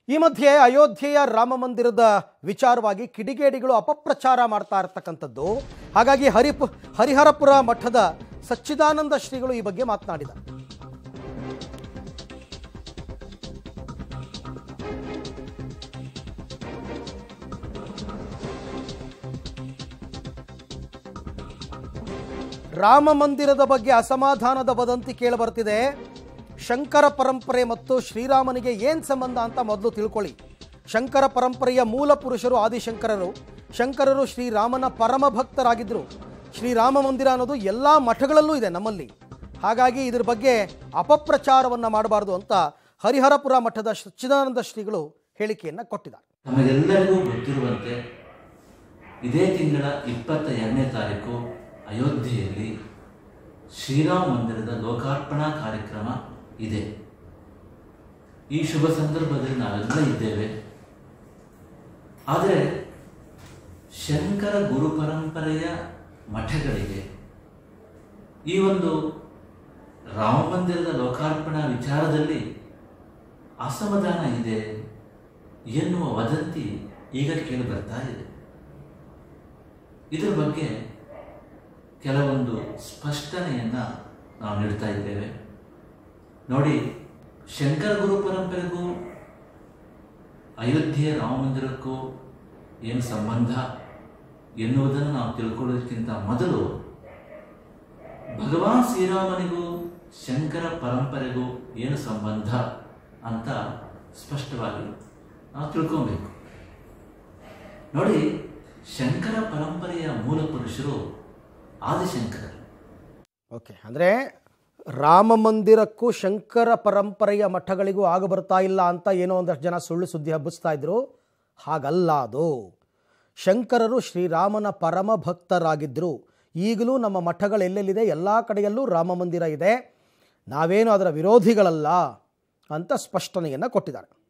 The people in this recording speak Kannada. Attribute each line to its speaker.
Speaker 1: ಈ ಮಧ್ಯೆ ಅಯೋಧ್ಯೆಯ ರಾಮ ಮಂದಿರದ ವಿಚಾರವಾಗಿ ಕಿಡಿಗೇಡಿಗಳು ಅಪಪ್ರಚಾರ ಮಾಡ್ತಾ ಇರ್ತಕ್ಕಂಥದ್ದು ಹಾಗಾಗಿ ಹರಿಪು ಹರಿಹರಪುರ ಮಠದ ಸಚ್ಚಿದಾನಂದ ಶ್ರೀಗಳು ಈ ಬಗ್ಗೆ ಮಾತನಾಡಿದರು ರಾಮ ಮಂದಿರದ ಬಗ್ಗೆ ಅಸಮಾಧಾನದ ವದಂತಿ ಕೇಳಿಬರ್ತಿದೆ ಶಂಕರ ಪರಂಪರೆ ಮತ್ತು ಶ್ರೀರಾಮನಿಗೆ ಏನು ಸಂಬಂಧ ಅಂತ ಮೊದಲು ತಿಳ್ಕೊಳ್ಳಿ ಶಂಕರ ಪರಂಪರೆಯ ಮೂಲ ಪುರುಷರು ಆದಿಶಂಕರರು ಶಂಕರರು ಶ್ರೀರಾಮನ ಪರಮ ಭಕ್ತರಾಗಿದ್ದರು ಶ್ರೀರಾಮ ಮಂದಿರ ಅನ್ನೋದು ಎಲ್ಲ ಮಠಗಳಲ್ಲೂ ಇದೆ ನಮ್ಮಲ್ಲಿ ಹಾಗಾಗಿ ಇದ್ರ ಬಗ್ಗೆ ಅಪಪ್ರಚಾರವನ್ನು ಮಾಡಬಾರ್ದು ಅಂತ ಹರಿಹರಪುರ ಮಠದ ಸಚ್ಚಿದಾನಂದ ಶ್ರೀಗಳು ಹೇಳಿಕೆಯನ್ನು ಕೊಟ್ಟಿದ್ದಾರೆ
Speaker 2: ನಮಗೆಲ್ಲರಿಗೂ ಗೊತ್ತಿರುವಂತೆ ಇದೇ ತಿಂಗಳ ಇಪ್ಪತ್ತ ಎರಡನೇ ತಾರೀಕು ಅಯೋಧ್ಯೆಯಲ್ಲಿ ಶ್ರೀರಾಮ ಮಂದಿರದ ಲೋಕಾರ್ಪಣಾ ಕಾರ್ಯಕ್ರಮ ಇದೆ ಈ ಶುಭ ಸಂದರ್ಭದಲ್ಲಿ ನಾವೆಲ್ಲ ಇದ್ದೇವೆ ಆದರೆ ಶಂಕರ ಗುರು ಪರಂಪರೆಯ ಮಠಗಳಿಗೆ ಈ ಒಂದು ರಾಮ ಮಂದಿರದ ಲೋಕಾರ್ಪಣಾ ವಿಚಾರದಲ್ಲಿ ಅಸಮಾಧಾನ ಇದೆ ಎನ್ನುವ ವದಂತಿ ಈಗ ಕೇಳಿ ಬರ್ತಾ ಇದೆ ಇದರ ಬಗ್ಗೆ ಕೆಲವೊಂದು ಸ್ಪಷ್ಟನೆಯನ್ನು ನಾವು ನೀಡ್ತಾ ಇದ್ದೇವೆ ನೋಡಿ ಶಂಕರ ಗುರು ಪರಂಪರೆಗೂ ಅಯೋಧ್ಯೆಯ ರಾಮ ಮಂದಿರಕ್ಕೂ ಏನು ಸಂಬಂಧ ಎನ್ನುವುದನ್ನು ನಾವು ತಿಳ್ಕೊಳ್ಳೋದಕ್ಕಿಂತ ಮೊದಲು ಭಗವಾನ್ ಶ್ರೀರಾಮನಿಗೂ ಶಂಕರ ಪರಂಪರೆಗೂ ಏನು ಸಂಬಂಧ ಅಂತ ಸ್ಪಷ್ಟವಾಗಿ ನಾವು ತಿಳ್ಕೊಬೇಕು ನೋಡಿ ಶಂಕರ ಪರಂಪರೆಯ ಮೂಲ ಪುರುಷರು ಆದಿಶಂಕರರು
Speaker 1: ಓಕೆ ಅಂದರೆ ರಾಮ ಮಂದಿರಕ್ಕೂ ಶಂಕರ ಪರಂಪರೆಯ ಮಠಗಳಿಗೂ ಆಗ ಬರ್ತಾ ಇಲ್ಲ ಅಂತ ಏನೋ ಒಂದಷ್ಟು ಜನ ಸುಳ್ಳು ಸುದ್ದಿ ಹಬ್ಬಿಸ್ತಾ ಇದ್ರು ಹಾಗಲ್ಲ ಅದು ಶಂಕರರು ಶ್ರೀರಾಮನ ಪರಮ ಭಕ್ತರಾಗಿದ್ದರು ಈಗಲೂ ನಮ್ಮ ಮಠಗಳು ಎಲ್ಲೆಲ್ಲಿದೆ ಎಲ್ಲ ಕಡೆಯಲ್ಲೂ ರಾಮ ಮಂದಿರ ಇದೆ ನಾವೇನು ಅದರ ವಿರೋಧಿಗಳಲ್ಲ ಅಂತ ಸ್ಪಷ್ಟನೆಯನ್ನು ಕೊಟ್ಟಿದ್ದಾರೆ